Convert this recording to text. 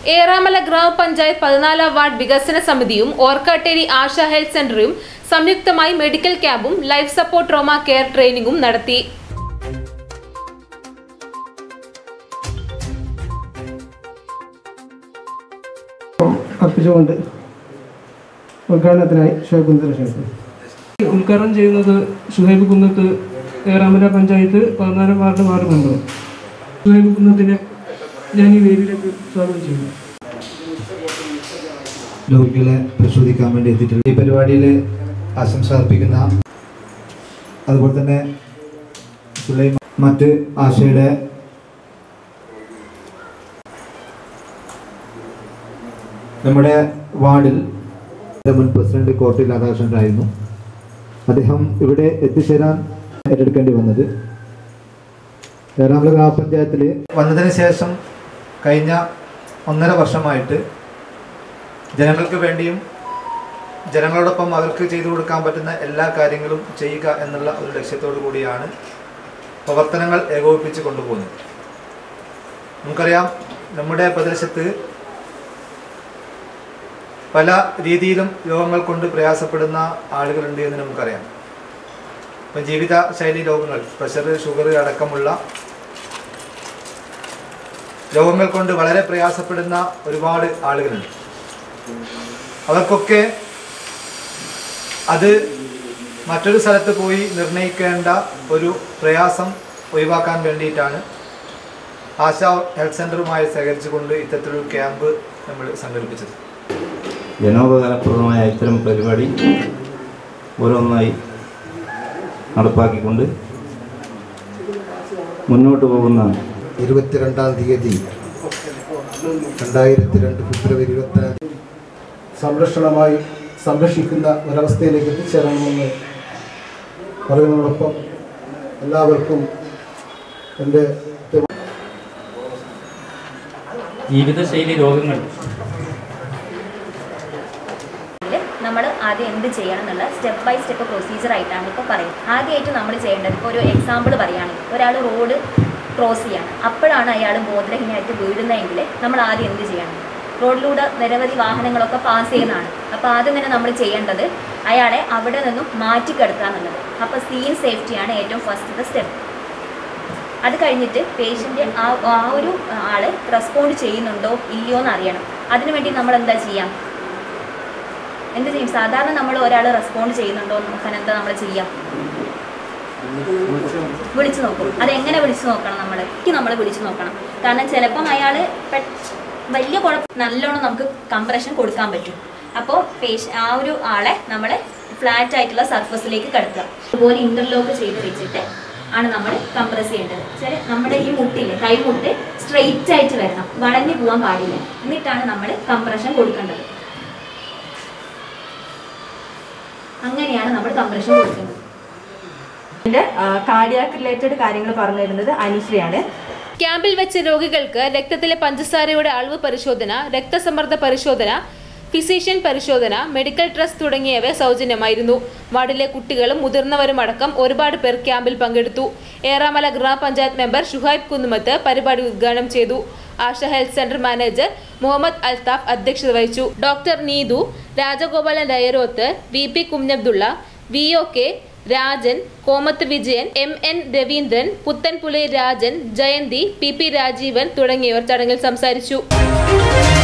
ഏറാമല ഗ്രാമപഞ്ചായത്ത് പതിനാലാം വാർഡ് വികസന സമിതിയും ഓർക്കാട്ടേരി ആശ ഹെൽത്ത് സെന്ററും സംയുക്തമായി മെഡിക്കൽ ക്യാമ്പും ലൈഫ് സപ്പോർട്ട് ട്രോമ കെയർ ട്രെയിനിങ്ങും നടത്തി അർപ്പിച്ചുകൊണ്ട് ഉദ്ഘാടനത്തിനായി ഷോകുന്ദര ക്ഷണിക്കുന്നു ഉദ്ഘാടനം ചെയ്യുന്നത് സുഹൈബ് കുന്നത്ത് ഏറാമല പഞ്ചായത്ത് പതിനാലാം വാർഡ് വാർഡ് മെമ്പർ സുഹൈബ് കുന്നത്തിനെ ഞാൻ ഈ വേദിയിലേക്ക് സ്വാഗതം ചെയ്യുന്നു രോഗികളെ പരിശോധിക്കാൻ വേണ്ടി എത്തിയിട്ടുണ്ട് ഈ പരിപാടിയിൽ ആശംസ അർപ്പിക്കുന്ന അതുപോലെ തന്നെ സുലൈമാൻ മറ്റ് ആശയുടെ നമ്മുടെ വാർഡിൽ മുൻ പ്രസിഡന്റ് കോട്ടയിൽ രാധാകൃഷ്ണനായിരുന്നു അദ്ദേഹം ഇവിടെ എത്തിച്ചേരാൻ ഏറ്റെടുക്കേണ്ടി വന്നത് ഏറാമല ഗ്രാമപഞ്ചായത്തിൽ വന്നതിന് ശേഷം കഴിഞ്ഞ ഒന്നര വർഷമായിട്ട് ജനങ്ങൾക്ക് വേണ്ടിയും ജനങ്ങളോടൊപ്പം അവർക്ക് ചെയ്തു കൊടുക്കാൻ പറ്റുന്ന എല്ലാ കാര്യങ്ങളും ചെയ്യുക എന്നുള്ള ഒരു ലക്ഷ്യത്തോടു കൂടിയാണ് പ്രവർത്തനങ്ങൾ ഏകോപിപ്പിച്ച് കൊണ്ടുപോകുന്നത് നമുക്കറിയാം നമ്മുടെ പ്രദേശത്ത് പല രീതിയിലും രോഗങ്ങൾ കൊണ്ട് പ്രയാസപ്പെടുന്ന ആളുകളുണ്ട് എന്ന് നമുക്കറിയാം ഇപ്പം ജീവിത ശൈലി രോഗങ്ങൾ പ്രഷർ ഷുഗർ അടക്കമുള്ള രോഗങ്ങൾ കൊണ്ട് വളരെ പ്രയാസപ്പെടുന്ന ഒരുപാട് ആളുകളുണ്ട് അവർക്കൊക്കെ അത് മറ്റൊരു സ്ഥലത്ത് പോയി നിർണ്ണയിക്കേണ്ട ഒരു പ്രയാസം ഒഴിവാക്കാൻ വേണ്ടിയിട്ടാണ് ആശ ഹെൽത്ത് സെൻ്ററുമായി സഹകരിച്ചുകൊണ്ട് ഇത്തരത്തിലൊരു ക്യാമ്പ് നമ്മൾ സംഘടിപ്പിച്ചത് ജനോപകാരപ്രദമായ ഇത്തരം പരിപാടി ഓരോന്നായി നടപ്പാക്കിക്കൊണ്ട് മുന്നോട്ട് പോകുന്ന ഇരുപത്തിരണ്ടാം തീയതി രണ്ടായിരത്തി രണ്ട് ഫെബ്രുവരി ഇരുപത്തി സംരക്ഷണമായി സംരക്ഷിക്കുന്ന ഒരവസ്ഥയിലേക്ക് എത്തിച്ചേരണമെന്ന് പറയുന്നതോടൊപ്പം എല്ലാവർക്കും എൻ്റെ ജീവിതശൈലി രോഗങ്ങൾ നമ്മൾ ആദ്യം എന്ത് ചെയ്യണം എന്നുള്ള സ്റ്റെപ്പ് ബൈ സ്റ്റെപ്പ് പ്രൊസീജിയർ ആയിട്ടാണ് ഇപ്പോൾ പറയുന്നത് ആദ്യമായിട്ട് നമ്മൾ ചെയ്യേണ്ടത് ഇപ്പോൾ ഒരു എക്സാമ്പിൾ പറയുകയാണെങ്കിൽ ഒരാൾ റോഡ് ക്രോസ് ചെയ്യാണ് അപ്പോഴാണ് അയാൾ ബോധരഹിതനായിട്ട് വീഴുന്നതെങ്കിൽ നമ്മൾ ആദ്യം എന്ത് ചെയ്യണം റോഡിലൂടെ നിരവധി വാഹനങ്ങളൊക്കെ പാസ് ചെയ്യുന്നതാണ് അപ്പോൾ ആദ്യം തന്നെ നമ്മൾ ചെയ്യേണ്ടത് അയാളെ അവിടെ നിന്നും മാറ്റിക്കെടുക്കുക എന്നുള്ളത് അപ്പോൾ സീൻ സേഫ്റ്റിയാണ് ഏറ്റവും ഫസ്റ്റത്തെ സ്റ്റെപ്പ് അത് കഴിഞ്ഞിട്ട് പേഷ്യൻ്റ് ആ ആ ഒരു ആള് റെസ്പോണ്ട് ചെയ്യുന്നുണ്ടോ ഇല്ലയോ എന്ന് അറിയണം അതിനുവേണ്ടി നമ്മൾ എന്താ ചെയ്യാം എന്ത് ചെയ്യും സാധാരണ നമ്മൾ ഒരാൾ റെസ്പോണ്ട് ചെയ്യുന്നുണ്ടോ എന്ന് നോക്കാൻ എന്താ നമ്മൾ ചെയ്യാം വിളിച്ചു നോക്കും അതെങ്ങനെ വിളിച്ചു നോക്കണം നമ്മൾ നമ്മൾ വിളിച്ചു നോക്കണം കാരണം ചിലപ്പം അയാൾ വലിയ കുഴപ്പം നല്ലോണം നമുക്ക് കംപ്രഷൻ കൊടുക്കാൻ പറ്റും അപ്പോൾ പേഷ്യ ആ ഒരു ആളെ നമ്മൾ ഫ്ലാറ്റ് ആയിട്ടുള്ള സർഫസിലേക്ക് കിടത്തുക അതുപോലെ ഇന്റർലോക്ക് ചെയ്ത് വെച്ചിട്ട് ആണ് നമ്മൾ കംപ്രസ് ചെയ്യേണ്ടത് ചില നമ്മുടെ ഈ മുട്ടില്ലേ കൈമുട്ട് സ്ട്രെയിറ്റ് ആയിട്ട് വരണം വളഞ്ഞു പോകാൻ പാടില്ല എന്നിട്ടാണ് നമ്മൾ കംപ്രഷൻ കൊടുക്കേണ്ടത് അങ്ങനെയാണ് നമ്മൾ കംപ്രഷൻ കൊടുക്കുന്നത് കാർഡിയാക് റിലേറ്റഡ് കാര്യങ്ങൾ പറഞ്ഞു തരുന്നത് അനുശ്രീയാണ് ക്യാമ്പിൽ വെച്ച് രോഗികൾക്ക് രക്തത്തിലെ പഞ്ചസാരയുടെ അളവ് പരിശോധന രക്തസമ്മർദ്ദ പരിശോധന ഫിസിഷ്യൻ പരിശോധന മെഡിക്കൽ ട്രസ്റ്റ് തുടങ്ങിയവ സൗജന്യമായിരുന്നു വാർഡിലെ കുട്ടികളും മുതിർന്നവരും അടക്കം ഒരുപാട് പേർ ക്യാമ്പിൽ പങ്കെടുത്തു ഏറാമല ഗ്രാമപഞ്ചായത്ത് മെമ്പർ ഷുഹൈബ് കുന്നുമത്ത് പരിപാടി ഉദ്ഘാടനം ചെയ്തു Asha health centre manager Muhammad Althaf അധ്യക്ഷത വഹിച്ചു doctor Neethu Rajagopalan Dayaroth V P Kunhabdulla V O K Rajan Komath Vijayan M N Raveendran Puthanpuli Rajan Jayanthi P P Rajeevan തുടങ്ങിയവർ ചടങ്ങിൽ സംസാരിച്ചു